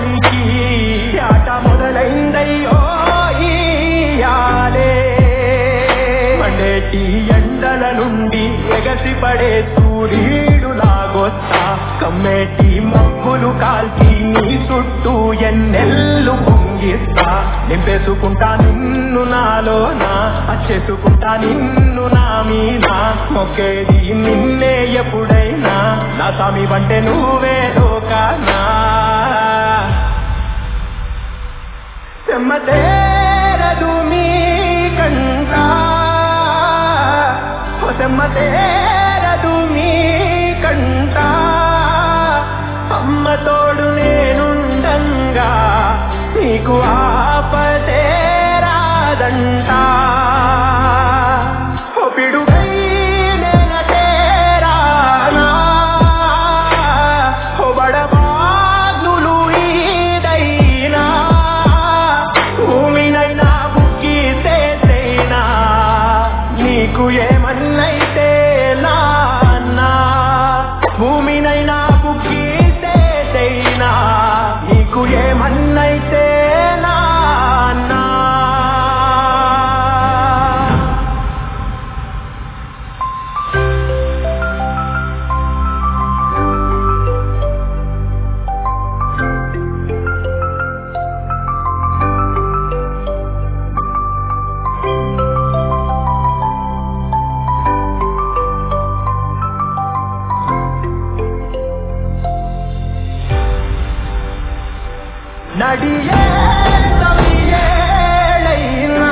ఎవరికి ఆట మొదలైందయ్యో ఈయాలే మండేటి ఎండల నుండి ఎగసిపడే సూర్యుడు లాగొస్తా కమ్మేటి మబ్బులు కాల్చి నీ చుట్టూ ఎన్నెల్లు పొంగిస్తా నింపేసుకుంటా నిన్ను నాలోనా అచ్చేసుకుంటా నిన్ను నా మీద మొక్కేది నిన్నే ఎప్పుడైనా నా స్వామి వంటే నువ్వే లోకానా చెమ్మతేరదు మీ కంట ఓ చెమ్మతేరదు మీ కంట అమ్మ తోడు నేనుండంగా నీకు ఆపతే రాదంట ఓ పిడుగై నేనటేరానా ఓ బడబాగ్నులు ఈదైనా భూమినైనా బుక్కి చేసైనా నీకు ఏమన్నైతే నాన్నా భూమినైనా బుక్కి చేసైనా నీకు ఏమన్నైతే నాన్నా నడియే తమియేళైనా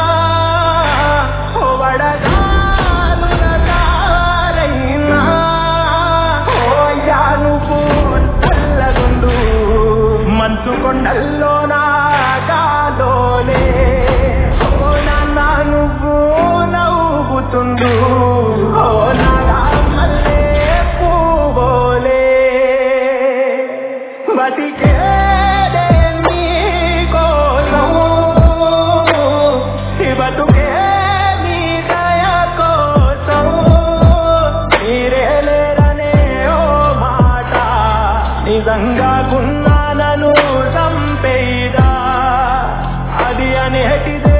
ఓ వడగాలుల కారైనా ఓ యానుపు చల్లగుండు మంచు కొండల్లో నాగాలోనే ఓ నాన్న నువ్వు నవ్వుతుండు ఓ నాగా మల్లె పువ్వులే బతికేదే నీకోసం ఈ బతుకే నీ దయ కోసం మీరే లేరనే ఓ మాట నిజంగా కున్నానను చంపేదా అది అనేటిదే